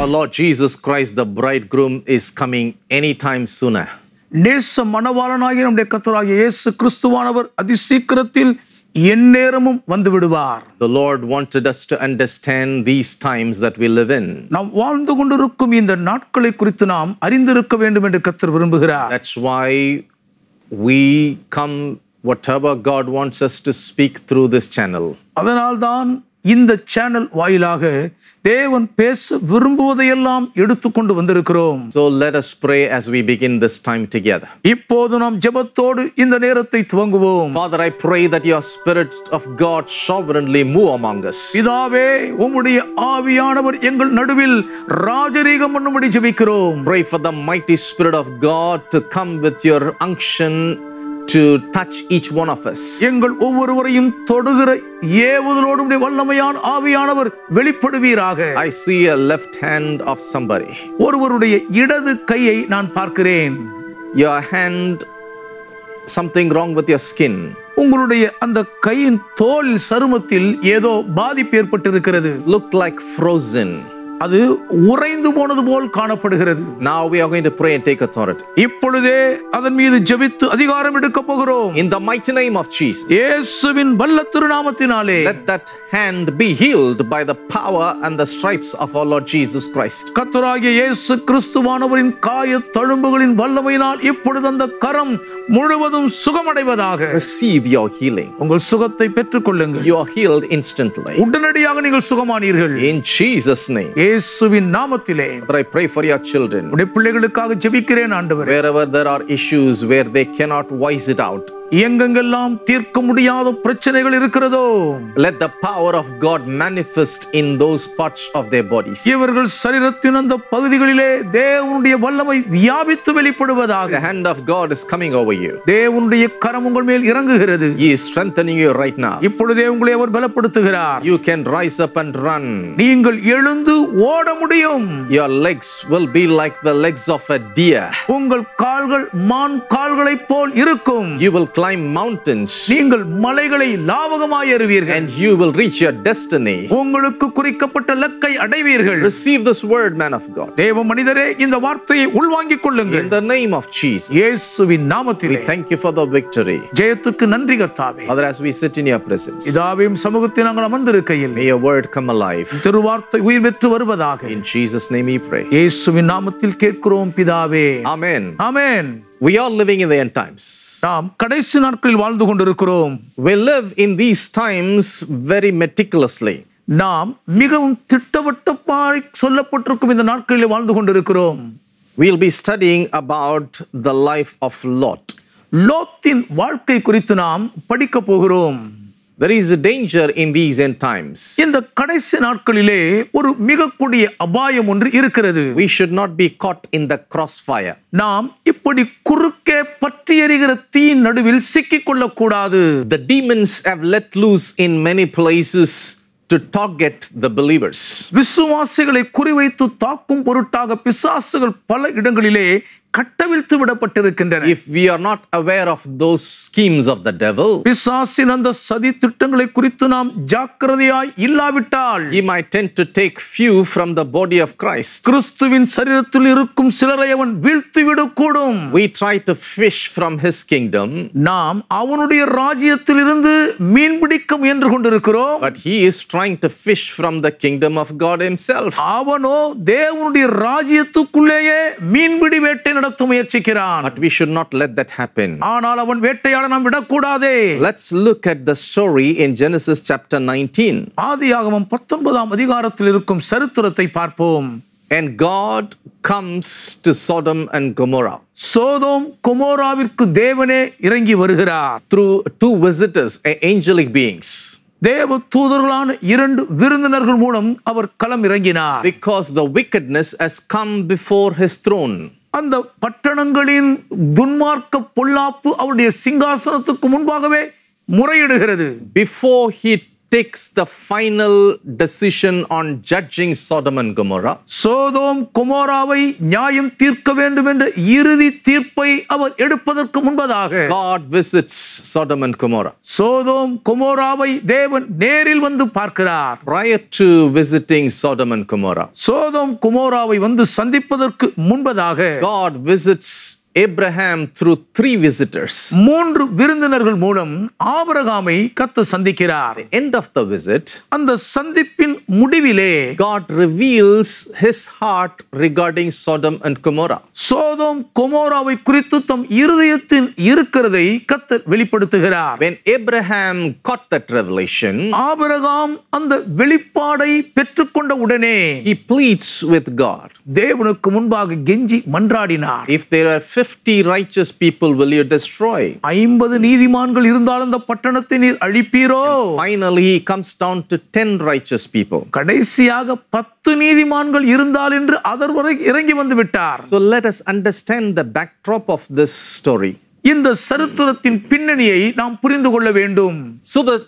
Our Lord Jesus Christ, the bridegroom, is coming anytime sooner. நேச மணவாளனாகிய நம்முடைய கத்தராகிய இயேசு கிறிஸ்துவானவர் அதிசீக்கிரத்தில் எந்நேரமும் வந்து விடுவார் The Lord wanted us to understand these times that we live in. நாம் வாழ்ந்து கொண்டிருக்கும் இந்த நாட்களை குறித்து நாம் அறிந்திருக்க வேண்டும் என்று கத்தர் விரும்புகிறார் That's why we come, whatever God wants us to speak through this channel. அதனால்தான் இந்த சேனல் வாயிலாக தேவன் பேச விரும்புவதையெல்லாம் எடுத்துக்கொண்டு வந்திருக்கிறோம் So let us pray as we begin this time together. இப்போது நாம் ஜெபத்தோடு இந்த நேரத்தை துவங்குவோம் Father, I pray that your Spirit of God sovereignly move among us. பிதாவே உம்முடைய ஆவியானவர் எங்கள் நடுவில் ராஜரீகம் பண்ணும்படி ஜெபிக்கிறோம் Pray for the mighty Spirit of God to come with your unction to touch each one of us. எங்கள் ஒவ்வொருவரையும் தொடுகிற ஏவுதலோடு உம்முடைய வல்லமையான ஆவியானவர் வெளிப்படுவீராக I see a left hand of somebody. ஒருவருடைய இடது கையை நான் பார்க்கிறேன் Your hand, something wrong with your skin. உங்களுடைய அந்த கையின் தோல் சருமத்தில் ஏதோ பாதிப்பு ஏற்பட்டிருக்கிறது Look like frozen. அது உறைந்து போனது போல் காணப்படுகிறது Now we are going to pray and take authority. இப்பொழுதே அதன் மீது ஜெபித்து அதிகாரம் எடுக்க போகிறோம் In the mighty name of Jesus, இயேசுவின் வல்ல திருநாமத்தினாலே let that hand be healed by the power and the stripes of our Lord Jesus Christ. கத்தராகிய இயேசு கிறிஸ்துவானவரின் காய தழும்புகளின் வல்லமையினால் இப்பொழுது அந்த கரம் முழுவதும் சுகமடைவதாக Receive your healing. உங்கள் சுகத்தை பெற்றுக் கொள்ளுங்கள் You are healed instantly. உடனடியாக நீங்கள் சுகமானீர்கள் In Jesus' name. இயேசுவின் நாமத்திலே But I pray for your children. உடைய பிள்ளைகளுக்காக ஜெபிக்கிறேன் ஆண்டவரே Wherever there are issues where they cannot voice it out, எங்கெங்கெல்லாம் தீர்க்க முடியாத பிரச்சனைகள் இருக்கிறதோ let the power of God manifest in those parts of their bodies. இவர்கள் சரீரத்தின் அந்த பகுதிகளிலே தேவனுடைய வல்லமை வியாபித்து வெளிப்படுவதாக The hand of God is coming over you. தேவனுடைய கரம் உங்கள் மேல் இறங்குகிறது He is strengthening you right now. இப்பொழுதே உங்களை அவர் பலப்படுத்துகிறார் You can rise up and run. நீங்கள் எழுந்து ஓட முடியும் Your legs will be like the legs of a deer. உங்கள் கால்கள் மான் கால்களைப் போல் இருக்கும் You will climb mountains நீங்கள் மலைகளை லாவகமாய் ஏறுவீர்கள் and you will reach your destiny. உங்களுக்கு குறிக்கப்பட்ட லக்கை அடைவீர்கள் Receive this word, man of God. தேவ மனிதரே இந்த வார்த்தையை உள்வாங்கிக் கொள்ளுங்கள் In the name of Jesus, இயேசுவின் நாமத்திலே thank you for the victory. ஜெயத்துக்கு நன்றி கர்த்தாவே Father, as we sit in your presence, இதாவையும் சமூகத்தில் நாங்கள் அமர்ந்திருக்கையில் may your word come alive. திருவார்த்தை உயிர் பெற்று வருவதாக In Jesus' name we pray. இயேசுவின் நாமத்தில் கேட்கிறோம் பிதாவே Amen. Amen We are living in the end times. நாம் கடைசி நாட்களில் வாழ்ந்து கொண்டிருக்கிறோம் We live in these times very meticulously. நாம் மிகவும் திட்டவட்டமாய் சொல்லப்பட்டிருக்கும் இந்த நாட்களில் வாழ்ந்து கொண்டிருக்கிறோம் We'll be studying about the life of Lot. லோத்தின் வாழ்க்கை குறித்து நாம் படிக்க போகிறோம் There is a danger in these end times. இந்த கடைசி நாட்களிலே ஒரு மிக கொடிய அபாயம் ஒன்று இருக்கிறது We should not be caught in the crossfire. நாம் இப்படி குறுக்கே பற்றி எறிகிற தீயின் நடுவில் சிக்கிக் கொள்ளக்கூடாது The demons have let loose in many places to target the believers. விசுவாசிகளை குறிவைத்து தாக்கும் பொருட்டாக பிசாசுகள் பல இடங்களிலே கட்டவிழ்த்து விடப்பட்டிருக்கின்றன If we are not aware of those schemes of the devil, பிசாசின் அந்த சதி திட்டங்களை குறித்து நாம் ஜாக்கிரதையாய் இல்லாவிட்டால் he might tend to take few from the body of Christ. கிறிஸ்துவின் சரீரத்தில் இருக்கும் சிலரை அவன் வீழ்த்தி விடக்கூடும் We try to fish from his kingdom, நாம் அவனுடைய ராஜ்யத்தில் இருந்து மீன் பிடிக்க முயன்று கொண்டிருக்கிறோம் but he is trying to fish from the kingdom of God himself. அவனோ தேவனுடைய ராஜ்யத்துக்குள்ளேயே மீன்பிடி வேட்டை நடத்த முயற்சிக்கிறான் But we should not let that happen. ஆனால் அவன் வேட்டையாட நாம் விடக்கூடாதே Let's look at the story in Genesis chapter 19. ஆதியாகமம் பத்தொன்பதாம் அதிகாரத்தில் இருக்கும் சரித்திரத்தை பார்ப்போம் And God comes to Sodom and Gomorrah Sodom கொமோராவிற்கு தேவனே இறங்கி வருகிறார் through two visitors, a- angelic beings. தேவ தூதர்களான இரண்டு விருந்தினர்கள் மூலம் அவர் களம் இறங்கினார் Because the wickedness has come before his throne. அந்த பட்டணங்களின் துன்மார்க்க பொல்லாப்பு அவருடைய சிங்காசனத்துக்கு முன்பாகவே முறையிடுகிறது Before he takes the final decision on judging Sodom and Gomorrah, Sodom குமோராவை நியாயம் தீர்க்க வேண்டும் என்ற இறுதி தீர்ப்பை அவர் எடுப்பதற்கு முன்பதாக God visits Sodom and Gomorrah. Sodom குமோராவை தேவன் நேரில் வந்து பார்க்கிறார் Prior to visiting Sodom and Gomorrah, Sodom குமோராவை வந்து சந்திப்பதற்கு முன்பதாக God visits Abraham through three visitors. மூன்று விருந்தினர்கள் மூலம் ஆபிரகாமை கத்து சந்திக்கிறார் End of the visit, அந்த சந்திப்பின் முடிவிலே God reveals his heart regarding Sodom and Gomorrah. Sodom குமோராவை குறித்து தம் இருதயத்தில் இருக்கிறதை கத்தர் வெளிப்படுத்துகிறார் When Abraham got that revelation, Abraham அந்த வெளிப்பாடை பெற்றுக்கொண்ட உடனே he pleads with God. தேவனுக்கு முன்பாக கெஞ்சி மன்றாடினார் If there are 50 righteous people, will you destroy? ஐம்பது நீதிமான்கள் இருந்தால் அந்த பட்டணத்தை நீர் அழிப்பீரோ Finally, he comes down to 10 righteous people. கடைசியாக பத்து நீதிமான்கள் இருந்தால் என்று அதர் வரை இறங்கி வந்து விட்டார் So let us understand the backdrop of this story. இந்த சரித்திரத்தின் பின்னணியை நாம் புரிந்து கொள்ள வேண்டும் So the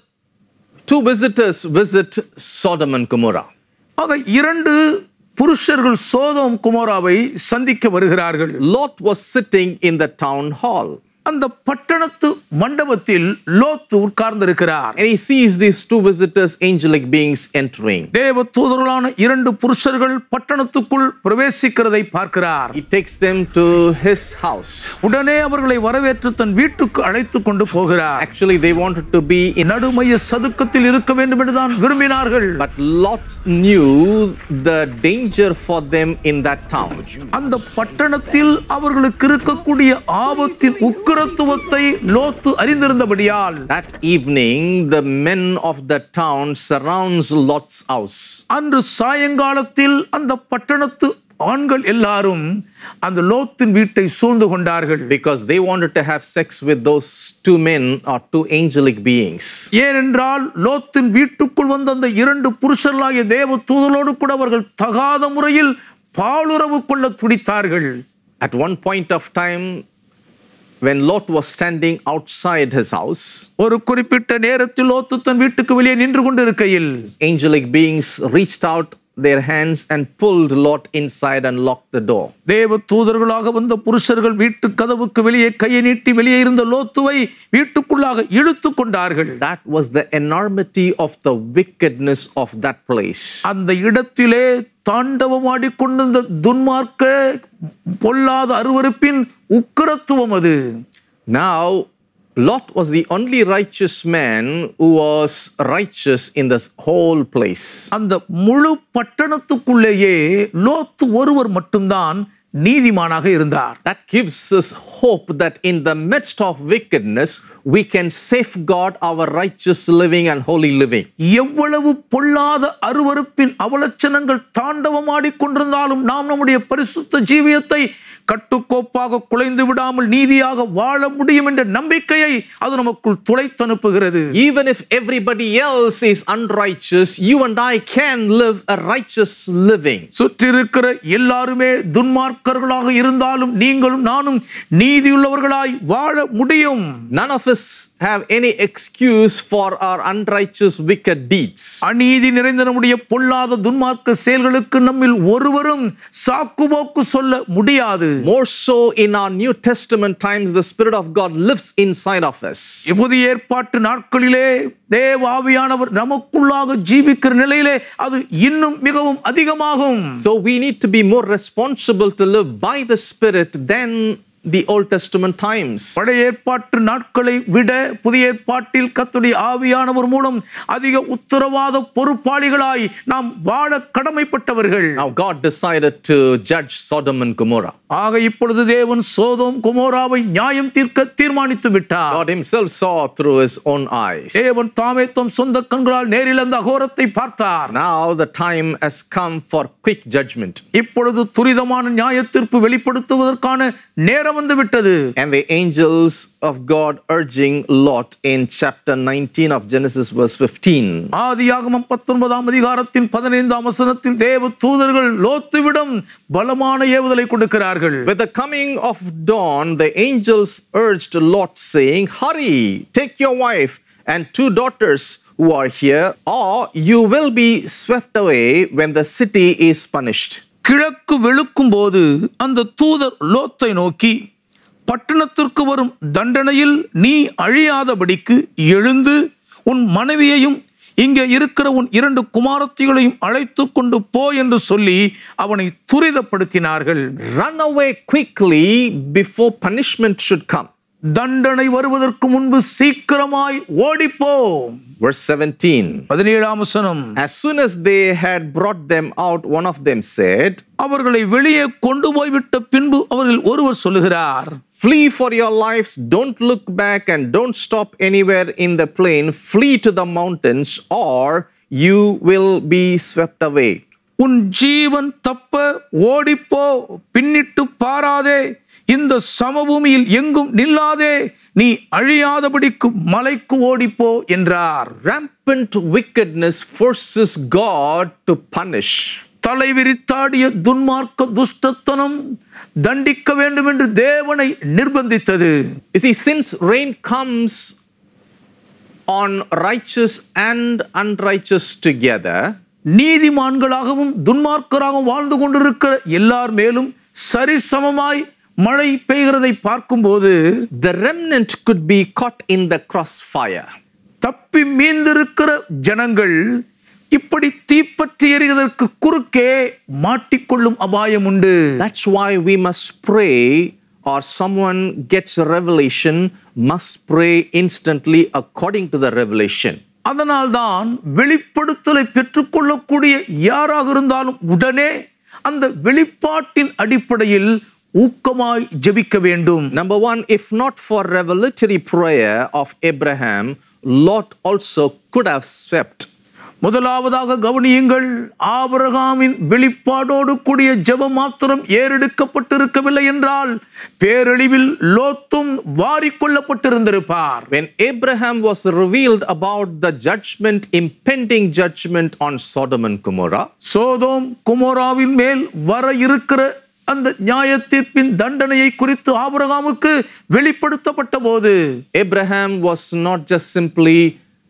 two visitors visit Sodom and Gomorrah. ஆக இரண்டு புருஷர்கள் சோதோம் குமோராவை சந்திக்க வருகிறார்கள் Lot was sitting in the town hall அந்த பட்டணத்து மண்டபத்தில் லோத்து உட்கார்ந்திருக்கிறார் and he sees these two visitors, angelic beings, entering. தேவ தூதர்களான இரண்டு புருஷர்கள் பட்டணத்துக்குள் பிரவேசிக்கிறதை பார்க்கிறார் He takes them to his house. உடனே அவர்களை வரவேற்று தன் வீட்டுக்கு அழைத்து கொண்டு போகிறார் Actually, they wanted to be in, நடுமைய சதுக்கத்தில் இருக்க வேண்டும் என்று தான் விரும்பினார்கள் but Lot knew the danger for them in that town. அந்த பட்டணத்தில் அவர்களுக்கு இருக்கக்கூடிய ஆபத்தின் உக்கிரத்துவத்தை லோத்து அறிந்திருந்தபடியால் That evening, the men of the town surrounds Lot's house. அன்று சாயங்காலத்தில் அந்த பட்டணத்து ஆண்கள் எல்லாரும் அந்த லோத்தின் வீட்டை சூழ்ந்து கொண்டார்கள் because they wanted to have sex with those two men or two angelic beings. ஏனென்றால் லோத்தின் வீட்டுக்குள் வந்த அந்த இரண்டு புருஷர்களாகிய தேவ தூதலோடு கூட அவர்கள் தகாத முறையில் பாலுறவு கொள்ள துடித்தார்கள் At one point of time, when Lot was standing outside his house, ஒரு குறிப்பிட்ட நேரத்தில் லோத்து தன் வீட்டுக்கு வெளியே நின்று கொண்டிருக்கையில் angelic beings reached out their hands and pulled Lot inside and locked the door. தேவ தூதர்களாக வந்த புருஷர்கள் வீட்டு கதவுக்கு வெளியே கையை நீட்டி வெளியே இருந்த லோத்துவை வீட்டுக்குள்ளாக இழுத்து கொண்டார்கள் That was the enormity of the wickedness of that place. அந்த இடத்திலே தாண்டவமாடிக்கொண்டிருந்த துன்மார்க்க பொல்லாத அருவருப்பின் உக்கிரத்துவம் அது Now, Lot was the only righteous man who was righteous in this whole place. அந்த முழு பட்டணத்துக்குள்ளேயே லோத்து ஒருவர் மட்டும்தான் நீதிமானாக இருந்தார் That gives us hope that in the midst of wickedness, we can safeguard our righteous living and holy living. எவ்வளவு பொல்லாத அருவருப்பின் அவலட்சணங்கள் தாண்டவமாடிக் கொண்டிருந்தாலும் நாம் நம்முடைய பரிசுத்த ஜீவியத்தை கட்டுக்கோப்பாக குலைந்து விடாமல் நீதியாக வாழ முடியும் என்ற நம்பிக்கையை அது நமக்குள் துளைத்தனுப்புகிறது Even if everybody else is unrighteous, you and I can live a righteous living. சுற்றிருக்கிற எல்லாருமே துன்மார்க்கர்களாக இருந்தாலும் நீங்களும் நானும் நீதியுள்ளவர்களாய் வாழ முடியும் None of us have any excuse for our unrighteous, wicked deeds. அநீதி நிறைந்த நம்முடைய பொல்லாத துன்மார்க்க செயல்களுக்கு நம்மில் ஒருவரும் சாக்குபோக்கு சொல்ல முடியாது More so in our New Testament times, the Spirit of God lives inside of us. புதிய ஏற்பாட்டு நாட்களிலே தேவ ஆவியானவர் நமக்குள்ளாக ஜீவிக்கிற நிலையிலே அது இன்னும் மிகவும் அதிகமாகும் So we need to be more responsible to live by the Spirit than the Old Testament times. பழைய ஏற்பாட்டு நாட்களை விட புதிய ஏற்பாட்டில் கத்துடைய ஆவியானவர் மூலம் அதிக உத்தரவாத பொறுப்பாளிகளாய் நாம் வாழ கடமைப்பட்டவர்கள் Now God decided to judge Sodom and Gomorrah. ஆக இப்பொழுது தேவன் சோதோம் குமோராவை நியாயம் தீர்க்க தீர்மானித்து விட்டார் God himself saw through his own eyes. தேவன் தாமே தம் சொந்த கண்களால் நேரில் அந்த அகோரத்தை பார்த்தார் Now the time has come for quick judgment. இப்பொழுது துரிதமான நியாய தீர்ப்பு வெளிப்படுத்துவதற்கான நேரம் வந்து விட்டது And the angels of God urging Lot in chapter 19 of Genesis, verse 15. ஆதியாகமம் பத்தொன்பதாம் அதிகாரத்தின் பதினைந்தாம் வசனத்தில் தேவ தூதர்கள் லோத்துவிடம் பலமான ஏவுதலை கொடுக்கிறார்கள் With the coming of dawn, the angels urged Lot, saying, Hurry, take your wife and two daughters who are here, or you will be swept away when the city is punished. கிழக்கு வெளுக்கும் போது அந்த தூதர் லோத்தை நோக்கி பட்டணத்திற்கு வரும் தண்டனையில் நீ அழியாதபடிக்கு எழுந்து உன் மனைவியையும் இங்கே இருக்கிற உன் இரண்டு குமாரத்திகளையும் அழைத்து கொண்டு போ என்று சொல்லி அவனை துரிதப்படுத்தினார்கள் Run away quickly before punishment should come. தண்டனை வருவதற்கு முன்பு சீக்கிரமாய் ஓடிப்போ Verse 17. பதினேழாம் வசனம் As soon as they had brought them out, one of them said, அவர்களை வெளியே கொண்டு போய்விட்ட பின்பு அவர்கள் ஒருவர் சொல்லுகிறார் Flee for your lives, don't look back and don't stop anywhere in the plain. Flee to the mountains, or you will be swept away. உன் ஜீவன் தப்ப ஓடிப்போ பின்னிட்டு பாராதே இந்த சமபூமியில் எங்கும் நில்லாதே நீ அழியாதபடிக்கு மலைக்கு ஓடிப்போ என்றார் Rampant wickedness forces God to punish. தலைவிரித்தாடிய துன்மார்க்க துஷ்டத்தனம் தண்டிக்க வேண்டும் என்று தேவனை நிர்பந்தித்தது You see, since rain comes on righteous and unrighteous together, நீதிமான்களாகவும் துன்மார்க்கராகவும் வாழ்ந்து கொண்டிருக்கிற எல்லார் மேலும் சரிசமமாய் மழை பெய்கிறதை பார்க்கும்போது the remnant could be caught in the crossfire. தப்பி மீந்திருக்கிற ஜனங்கள் இப்படி தீப்பற்றி எறிவதற்கு குறுக்கே மாட்டிக்கொள்ளும் அபாயம் உண்டு That's why we must pray, or someone gets a revelation, must pray instantly according to the revelation. அதனால்தான் வெளிப்படுத்தலை பெற்றுக்கொள்ளக்கூடிய யாராக இருந்தாலும் உடனே அந்த வெளிப்பாட்டின் அடிப்படையில் ஊக்கமாய் ஜெபிக்க வேண்டும் Number one, if not for revelatory prayer of Abraham, Lot also could have swept. முதலாவதாக கவனியுங்கள் ஆபிரகாமின் வெளிப்பாடோடு கூடிய ஜெபம் மாத்திரம் ஏறெடுக்கப்பட்டிருக்கவில்லை என்றால் பேரழிவில் லோத்தும் வாரிக்கொள்ளப்பட்டிருந்திருப்பார் When Abraham was revealed about the judgment, impending judgment on Sodom and Gomorrah, Sodom குமோராவின் மேல் வர இருக்கிற அந்த நியாயத்தீர்ப்பின் தண்டனையை குறித்து ஆபிரகாமுக்கு வெளிப்படுத்தப்பட்ட போது Abraham was not just simply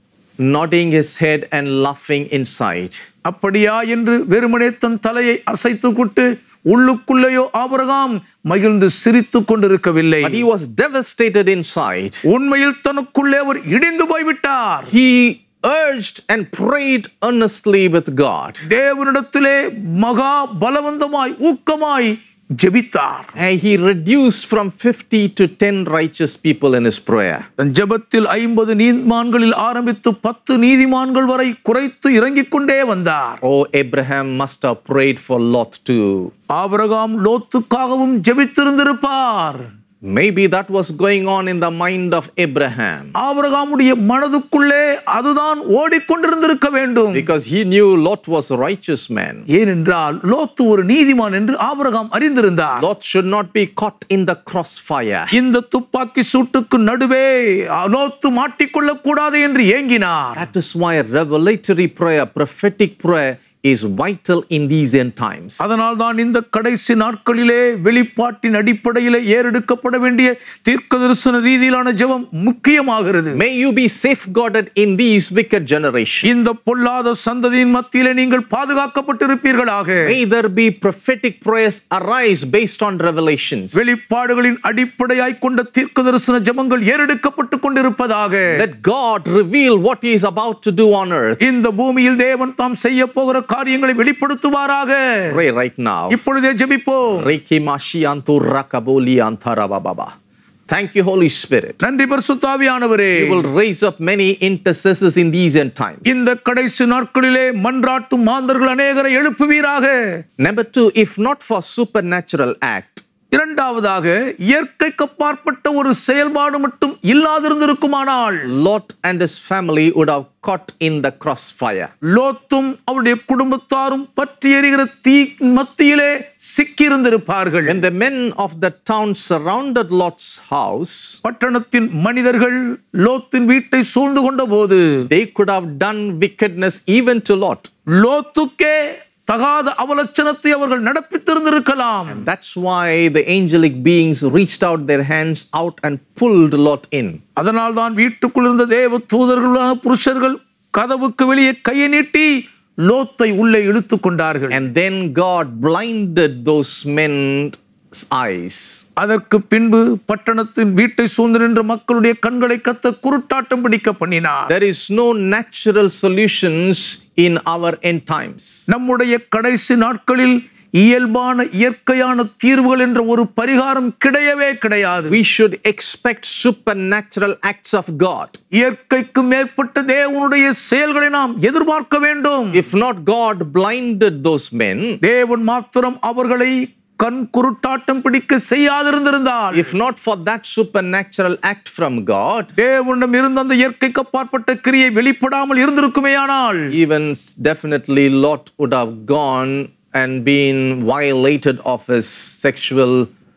nodding his head and laughing inside. அப்படியா என்று வெறுமனே தன் தலையை அசைத்து கொண்டு உள்ளுக்குள்ளேயோ ஆபிரகாம் மகிழ்ந்து சிரித்துக் கொண்டிருக்கவில்லை But he was devastated inside. உண்மையில் தனக்குள்ளே அவர் இடிந்து போய்விட்டார் He urged and prayed earnestly with God. தேவனிடத்திலே மகா பலவந்தமாய் ஊக்கமாய் ஜெபித்தார் And he reduced from 50 to 10 righteous people in his prayer. தன் ஜெபத்தில் ஐம்பது நீதிமான்களில் ஆரம்பித்து பத்து நீதிமான்கள் வரை குறைத்து இறங்கிக் கொண்டே வந்தார் Oh, Abraham must have prayed for Lot too. Abraham லோத்துக்காகவும் ஜெபித்திருந்திருப்பார் Maybe that was going on in the mind of Abraham ஆபிரகாமுடைய மனதுக்குள்ளே அதுதான் ஓடிக்கொண்டிருந்திருக்க வேண்டும் because he knew Lot was a righteous man. ஏனென்றால் லோத்து ஒரு நீதிமான் என்று ஆபிரகாம் அறிந்திருந்தார் Lot should not be caught in the crossfire. இந்த துப்பாக்கி சூட்டுக்கு நடுவே லோத்து மாட்டிக்கொள்ளக் கூடாது என்று ஏங்கினார் That is why revelatory prayer, prophetic prayer, is vital in these end times. அதனால் தான் இந்த கடைசி நாட்களிலே வெளிப்பாட்டின் அடிப்படையிலே ஏறெடுக்கப்பட வேண்டிய தீர்க்க தரிசன ரீதியிலான ஜெபம் முக்கியமாகிறது May you be safeguarded in these wicked generations. இந்த பொல்லாத சந்ததியின் மத்தியிலே நீங்கள் பாதுகாக்கப்பட்டிருப்பீர்களாக May there be prophetic prayers arise based on revelations. வெளிப்பாடுகளின் அடிப்படையாய் கொண்ட தீர்க்க தரிசன ஜெபங்கள் ஏறெடுக்கப்பட்டு கொண்டிருப்பதாக Let God reveal what He is about to do on earth. இந்த பூமியில் தேவன் தாம் செய்ய போகிற காரியங்களை வெளிப்படுத்துவாராக Pray right now. இப்பொழுதே ஜெபிப்போம் Reiki mashi antu rakaboli antarababa. Thank you, Holy Spirit. நன்றி பரிசுத்தாவியானவரே You will raise up many intercessors in these end times. இந்த கடைசி நாட்களிலே மன்றாட்டும் மாந்தர்கள் அநேகரை எழுப்புவீராக Number two, if not for supernatural act, இரண்டாவதாக இயற்கைக்கு அப்பாற்பட்ட ஒரு செயல்பாடு மட்டும் இல்லாதிருந்திருக்குமானால் Lot and his family would have caught in the crossfire. லோத்தும் அவருடைய குடும்பத்தாரும் பற்றி எறிகிற தீ மத்தியிலே சிக்கியிருந்திருப்பார்கள் When the men of the town surrounded Lot's house, பட்டணத்தின் மனிதர்கள் லோத்தின் வீட்டை சூழ்ந்து கொண்ட போது they could have done wickedness even to Lot. லோத்துக்கே தகாத அவலட்சணத்தை அவர்கள் நடப்பித்திருந்திருக்கலாம் That's why the angelic beings reached out their hands out and pulled Lot in. அதனால் தான் வீட்டுக்குள் இருந்த தேவ தூதர்களான புருஷர்கள் கதவுக்கு வெளியே கையை நீட்டி லோத்தை உள்ளே இழுத்து கொண்டார்கள் And then God blinded those men's eyes. அதற்கு பின்பு பட்டணத்தின் வீட்டை சூழ்ந்து நின்ற மக்களுடைய கண்களை கத்த குருட்டாட்டம் பிடிக்க பண்ணினார் There is no natural solutions in our end times. நம்முடைய கடைசி நாட்களில் இயல்பான இயற்கையான தீர்வுகள் என்ற ஒரு பரிகாரம் கிடையவே கிடையாது We should expect supernatural acts of God. இயற்கைக்கு மேற்பட்ட தேவனுடைய செயல்களை நாம் எதிர்பார்க்க வேண்டும் If not, God blinded those men. தேவன் மாத்திரம் அவர்களை கண் குருட்டாட்டம் பிடிக்க செய்யாதிருந்திருந்தால் If not for that supernatural act from God, தேவனிடம் இருந்த அந்த இயற்கைக்கு அப்பாற்பட்ட கிரியை வெளிப்படாமல் இருந்திருக்குமேயானால் even s- definitely Lot would have gone and been violated of his sexual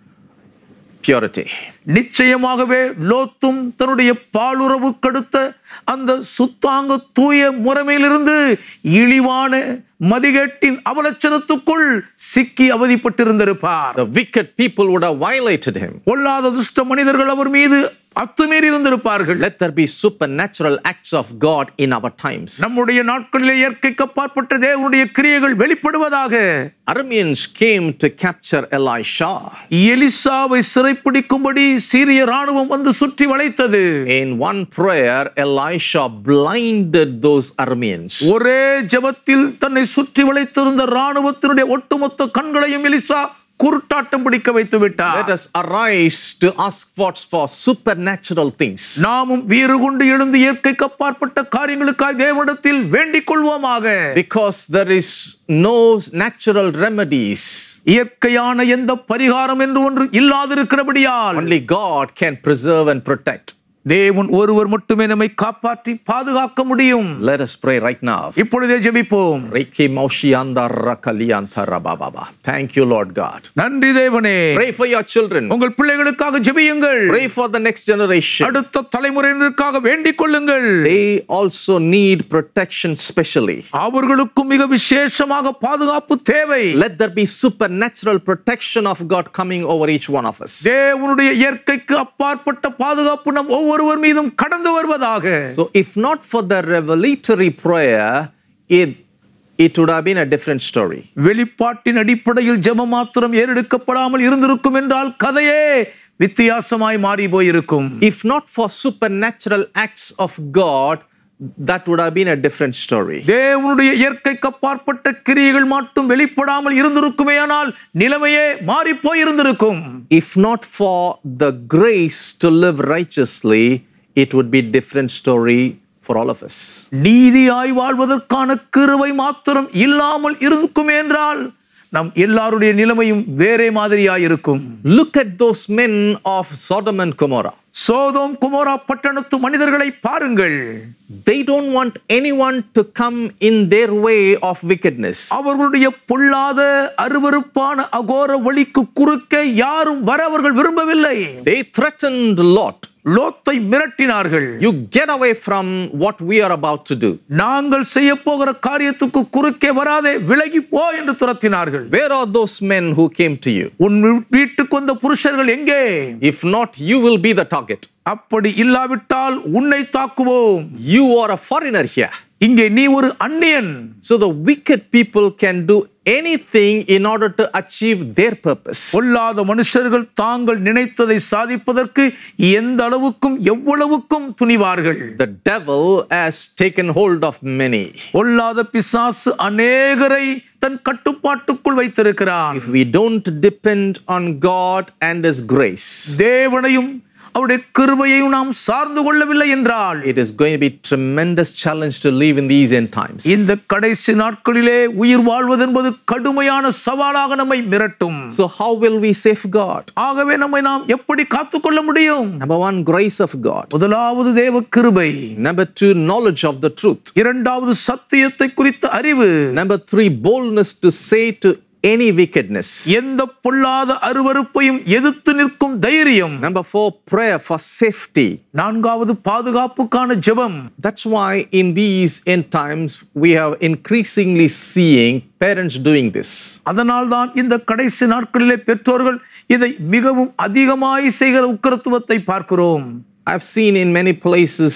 purity. நிச்சயமாகவே லோத்தும் தன்னுடைய பாலுறவு கடுத்த அந்த சுத்தாங்க தூய முறைமையிலிருந்து இழிவான மதிகேட்டின் அவலட்சணத்துக்குள் சிக்கி அவதிப்பட்டிருந்திருப்பார் The wicked people would have violated him. பொல்லாத துஷ்ட மனிதர்கள் அவர் மீது அத்துமீறி இருந்திருப்பார்கள் Let there be supernatural acts of God in our times. நம்முடைய நாட்களிலே இயற்கைக்கு அப்பாற்பட்ட தேவனுடைய கிரியைகள் வெளிப்படுவதாக Arameans came to capture Elisha. எலிசாவை சிறைப்பிடிக்கும்படி சீரிய ராணுவம் வந்து சுற்றி வளைத்தது In one prayer, Elisha blinded those Arameans. ஒரே ஜெபத்தில் தன்னை சுற்றி வளைத்திருந்த ராணுவத்தினுடைய ஒட்டுமொத்த கண்களையும் எலிசா குருட்டாட்டம் பிடிக்க வைத்து விட்டார் Let us arise to ask for, for supernatural things. நாமும் வீறு கொண்டு எழுந்து இயற்கைக்கு அப்பாற்பட்ட காரியங்களுக்காய் தேவனிடத்தில் வேண்டிக் கொள்வோமாக Because there is no natural remedies. இயற்கையான எந்த பரிகாரம் என்று ஒன்று இல்லாதிருக்கிறபடியால் Only God can preserve and protect. தேவன் ஒருவர் மட்டுமே நம்மை காப்பாற்றி பாதுகாக்க முடியும் Let us pray right now. இப்பொழுதே ஜெபிப்போம் Reiki Maushianda Rakalianta Rabababa. Thank you, Lord God. நன்றி தேவனே Pray for your children. உங்கள் பிள்ளைகளுக்காக ஜெபியுங்கள் Pray for the next generation. அடுத்த தலைமுறையினருக்காக வேண்டிக் கொள்ளுங்கள் They also need protection specially. அவர்களுக்கும் மிக விசேஷமாக பாதுகாப்பு தேவை Let there be supernatural protection of God coming over each one of us. தேவனுடைய இயற்கைக்கு அப்பாற்பட்ட பாதுகாப்பு நம் ஒவ்வொருவர் மீதும் கடந்து வருவதாக So, if not for the revelatory prayer, it, it would have been a different story. வெளிப்பாட்டின் அடிப்படையில் ஜெபம் மாத்திரம் ஏறெடுக்கப்படாமல் இருந்திருக்கும் என்றால் கதையே வித்தியாசமாய் மாறி போயிருக்கும் If not for supernatural acts of God, that would have been a different story. தேவனுடைய இயற்கைக்கு அப்பாற்பட்ட கிரியைகள் மட்டும் வெளிப்படாமல் இருந்திருக்குமேயானால் நிலைமையே மாறி போயிருந்திருக்கும் If not for the grace to live righteously, it would be different story for all of us. நீதியாய் வாழ்வதற்கான கிருவை மாத்திரம் இல்லாமல் இருக்குமே என்றால் நம் எல்லாருடைய நிலைமையும் வேறே மாதிரியாய் இருக்கும் Look at those men of Sodom and Gomorrah. Sodom Gomorrah பட்டணத்து மனிதர்களை பாருங்கள் They don't want anyone to come in their way of wickedness. அவர்களுடைய பொல்லாத அருவருப்பான அகோர வழிக்கு குறுக்கே யாரும் வர அவர்கள் விரும்பவில்லை They threatened Lot. லோத்தை மிரட்டினார்கள் You get away from what we are about to do. நாங்கள் செய்ய போகிற காரியத்துக்கு குறுக்கே வராதே விலகி போ என்று துரத்தினார்கள் Where are those men who came to you? உன் வீட்டுக்கு வந்த புருஷர்கள் எங்கே If not, you will be the target. அப்படி இல்லாவிட்டால் உன்னை தாக்குவோம் You are a foreigner here. இங்கே நீ ஒரு அந்நியன் So the wicked people can do anything in order to achieve their purpose. பொல்லாத மனுஷர்கள் தாங்கள் நினைத்ததை சாதிப்பதற்கு எந்த அளவுக்கும் எவ்வளவுக்கும் துணிவார்கள் The devil has taken hold of many. பொல்லாத பிசாசு அநேகரை தன் கட்டுப்பாட்டுக்குள் வைத்திருக்கிறான் If we don't depend on God and His grace, தேவனையும் அவருடைய கிருபையையும் நாம் சார்ந்து கொள்ளவில்லை என்றால் it is going to be tremendous challenge to live in these end times. இந்த கடைசி நாட்களிலே உயிர் வாழ்வது என்பது கடுமையான சவாலாக நம்மை மிரட்டும் So how will we safeguard? ஆகவே நம்மை நாம் எப்படி காத்துக்கொள்ள முடியும் Number one, grace of God. முதலாவது தேவ கிருபை Number two, knowledge of the truth. இரண்டாவது சத்தியத்தை குறித்த அறிவு Number three, boldness to say to any wickedness. எந்த பொல்லாத அருவருப்பையும் எதிர்த்து நிற்கும் தைரியம் Number four, prayer for safety. நான்காவது பாதுகாப்புக்கான ஜெபம் That's why in these end times we are increasingly seeing parents doing this. அதனால்தான் இந்த கடைசி நாட்களிலே பெற்றோர்கள் இதை மிகவும் அதிகமாய் செய்கிற உக்கரத்துவத்தை பார்க்கிறோம் I've seen in many places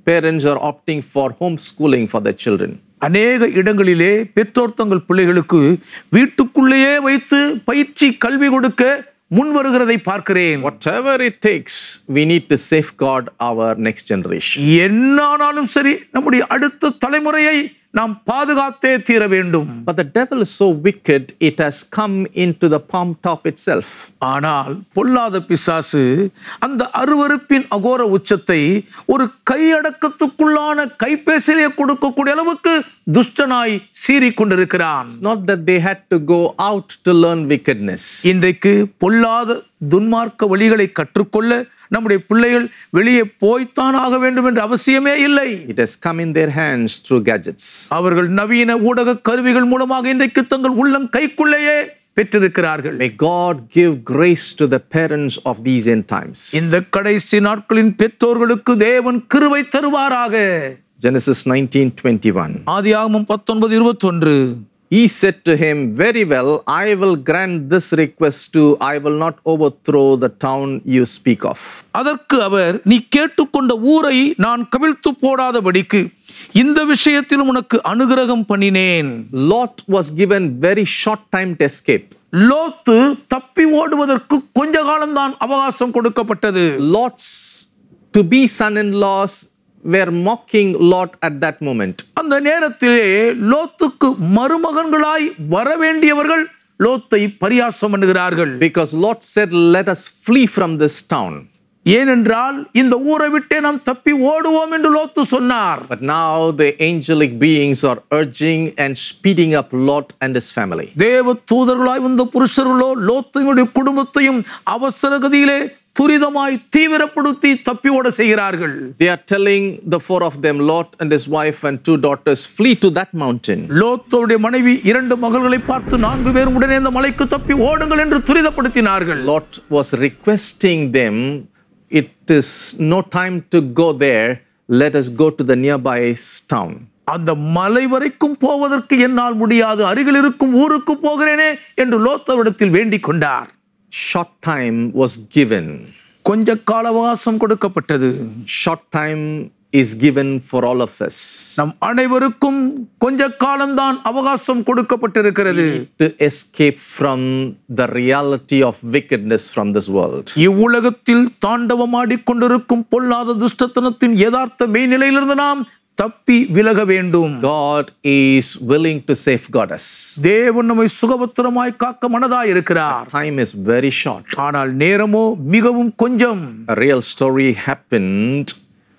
parents are opting for homeschooling for their children. அநேக இடங்களிலே பெற்றோர் தங்கள் பிள்ளைகளுக்கு வீட்டுக்குள்ளேயே வைத்து பயிற்சி கல்வி கொடுக்க முன் வருகிறதை பார்க்கிறேன் Whatever it takes, we need to safeguard our next generation. என்னானாலும் சரி நம்முடைய அடுத்த தலைமுறையை நாம் பாதுகாத்தே தீர வேண்டும் But the devil is so wicked, it has come into the palm top itself. ஆனால் பொல்லாத பிசாசு அந்த அருவருப்பின் அகோர உச்சத்தை ஒரு கையடக்கத்துக்குள்ளான கைபேசியிலே கொடுக்கக்கூடிய அளவுக்கு துஷ்டனாய் சீறிக் கொண்டிருக்கிறான் Not that they had to go out to learn wickedness. இன்றைக்கு பொல்லாத துன்மார்க்க வழிகளை கற்றுக்கொள்ள நம்முடைய பிள்ளைகள் வெளியே போய்த்தான் ஆக வேண்டும் என்ற அவசியமே இல்லை It has come in their hands through gadgets. அவர்கள் நவீன ஊடக கருவிகள் மூலமாக இன்றைக்கு தங்கள் உள்ளம் கைக்குள்ளேயே பெற்றிருக்கிறார்கள் May God give grace to the parents of these end times. இந்த கடைசி நாட்களின் பெற்றோர்களுக்கு தேவன் கிருபை தருவாராக Genesis 19:21. ஆதியாகமம் பத்தொன்பது இருபத்தொன்று He said to him, Very well, I will grant this request too. I will not overthrow the town you speak of. அதற்கு அவர் நீ கேட்டுக்கொண்ட ஊரை நான் கவிழ்த்து போடாதபடிக்கு இந்த விஷயத்திலும் உனக்கு அனுகிரகம் பண்ணினேன் Lot was given very short time to escape. லோத்து தப்பி ஓடுவதற்கு கொஞ்ச காலம்தான் அவகாசம் கொடுக்கப்பட்டது Lot's to be son-in-laws were mocking Lot at that moment. அந்த நேரத்திலே லோத்துக்கு மருமகன்களாய் வர வேண்டியவர்கள் லோத்தை பரியாசம் பண்ணுகிறார்கள் Because Lot said, Let us flee from this town. ஏனென்றால் இந்த ஊரை விட்டே நாம் தப்பி ஓடுவோம் என்று லோத்து சொன்னார் But now the angelic beings are urging and speeding up Lot and his family. தேவ தூதர்களாய் வந்த புருஷர்களோ லோத்தையுடைய குடும்பத்தையும் அவசர கதியிலே துரிதமாய் தீவிரப்படுத்தி தப்பி ஓட செய்கிறார்கள் They are telling the four of them, Lot and his wife and two daughters, flee to that mountain. லோத்தோடைய மனைவி இரண்டு மகள்களை பார்த்து நான்கு பேரும் உடனே இந்த மலைக்கு தப்பி ஓடுங்கள் என்று துரிதப்படுத்தினார்கள் Lot was requesting them, it is no time to go there, let us go to the nearby town. அந்த மலை வரைக்கும் போவதற்கு என்னால் முடியாது அருகில் இருக்கும் ஊருக்கு போகிறேனே என்று லோத்தவிடத்தில் வேண்டிக் கொண்டார் Short time was given. கொஞ்ச கால அவகாசம் கொடுக்கப்பட்டது Short time is given for all of us நம் அனைவருக்கும் கொஞ்ச காலம்தான் அவகாசம் கொடுக்கப்பட்டிருக்கிறது to escape from the reality of wickedness from this world. இவ்வுலகத்தில் தாண்டவமாடிக் கொண்டிருக்கும் பொல்லாத துஷ்டத்தனத்தின் யதார்த்த மெய்நிலையிலிருந்து நாம் தப்பி விலக வேண்டும் God is willing to safeguard us. தேவன் நம்மை சுகபத்திரமாய் காக்க மனதாய் இருக்கிறார் Time is very short. ஆனால் நேரமோ மிகவும் கொஞ்சம் A real story happened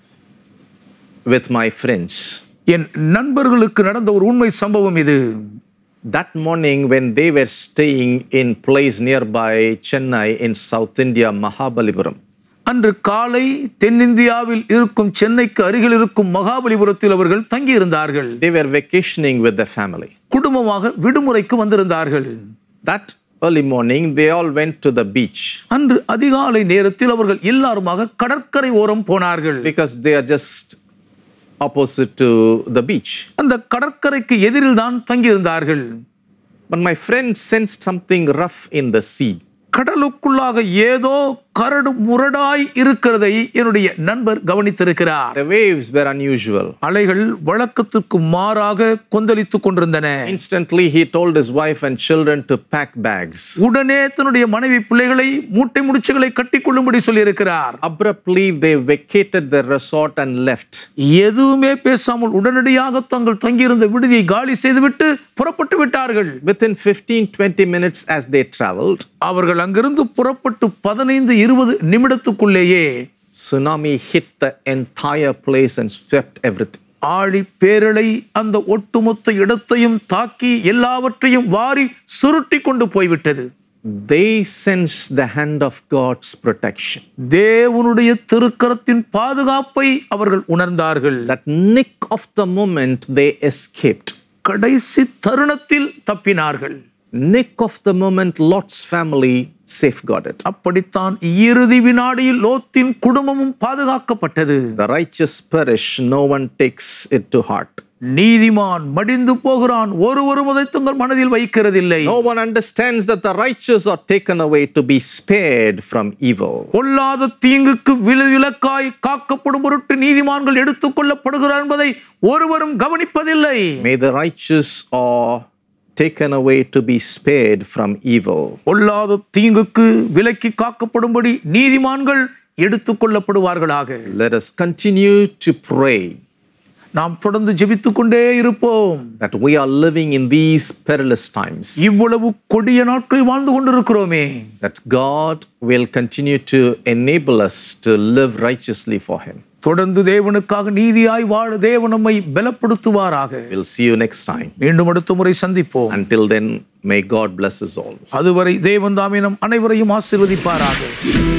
with my friends. என் நண்பர்களுக்கு நடந்த ஒரு உண்மை சம்பவம் இது That morning, when they were staying in place nearby Chennai in South India, Mahabalipuram, அன்று காலை தென்னிந்தியாவில் இருக்கும் சென்னைக்கு அருகில் இருக்கும் மகாபலிபுரத்தில் அவர்கள் தங்கியிருந்தார்கள் they were vacationing with their family. குடும்பமாக விடுமுறைக்கு வந்திருந்தார்கள் That early morning, they all went to the beach அன்று அதிகாலை நேரத்தில் அவர்கள் எல்லாருமாக கடற்கரை ஓரம் போனார்கள் because they are just opposite to the beach. அந்த கடற்கரைக்கு எதிரில் தான் தங்கியிருந்தார்கள் But my friend sensed something rough in the sea. கடலுக்குள்ளாக ஏதோ கரடு முரடாய் இருக்கிறதை என்னுடைய நண்பர் கவனித்திருக்கிறார் The waves were unusual. அலைகள் வழக்கத்துக்கு மாறாக கொந்தளித்துக் கொண்டிருந்தன Instantly, he told his wife and children to pack bags. உடனே தன்னுடைய மனைவி பிள்ளைகளை மூட்டை முடிச்சுகளை கட்டிக்கொள்ளும்படி சொல்லியிருக்கிறார் Abruptly, they vacated the resort and left. எதுவுமே பேசாமல் உடனடியாக தங்கள் தங்கியிருந்த விடுதியை காலி செய்துவிட்டு புறப்பட்டு விட்டார்கள் Within 15 20 minutes, as they traveled, அவர்கள் அங்கிருந்து புறப்பட்டு பதினைந்து இருபது நிமிடத்துக்குள்ளேயே tsunami hit the entire place and swept everything. ஆழி பேரலை அந்த ஒட்டுமொத்த இடத்தையும் தாக்கி எல்லாவற்றையும் வாரி சுருட்டி கொண்டு போய்விட்டது They sensed the hand of God's protection. தேவனுடைய திருக்கரத்தின் பாதுகாப்பை அவர்கள் உணர்ந்தார்கள் That nick of the moment, they escaped. கடைசி தருணத்தில் தப்பினார்கள் Nick of the moment, Lot's family safeguarded. அப்படித்தான் இறுதி வினாடியில் லோத்தின் குடும்பமும் பாதுகாக்கப்பட்டது The righteous perish, no one takes it to heart. நீதிமான் மடிந்து போகிறான் ஒருவரும் அதை தங்கள் மனதில் வைக்கிறதில்லை No one understands that the righteous are taken away to be spared from evil. பொல்லாத தீங்குக்கு விலவிலக்காய் காக்கப்படும் பொருட்டு நீதிமான்கள் எடுத்துக் கொள்ளப்படுகிறார் என்பதை ஒருவரும் கவனிப்பதில்லை May the righteous are taken away to be spared from evil. பொல்லாத தீங்குக்கு விலக்கி காக்கப்படும்படி நீதிமான்கள் எடுத்துக் கொள்ளப்படுவார்களாக Let us continue to pray நாம் தொடர்ந்து ஜெபித்துக் கொண்டே இருப்போம் that we are living in these perilous times, இவ்வளவு கொடிய நாட்கள் வாழ்ந்து கொண்டிருக்கிறோமே that God will continue to enable us to live righteously for Him. தொடர்ந்து தேவனுக்காக நீதியாய் வாழ தேவன் நம்மை பலப்படுத்துவாராக We'll see you next time. மீண்டும் அடுத்த முறை சந்திப்போம் Until then, may God bless us all. அதுவரை தேவன் தாமே நம் அனைவரையும் ஆசீர்வதிப்பாராக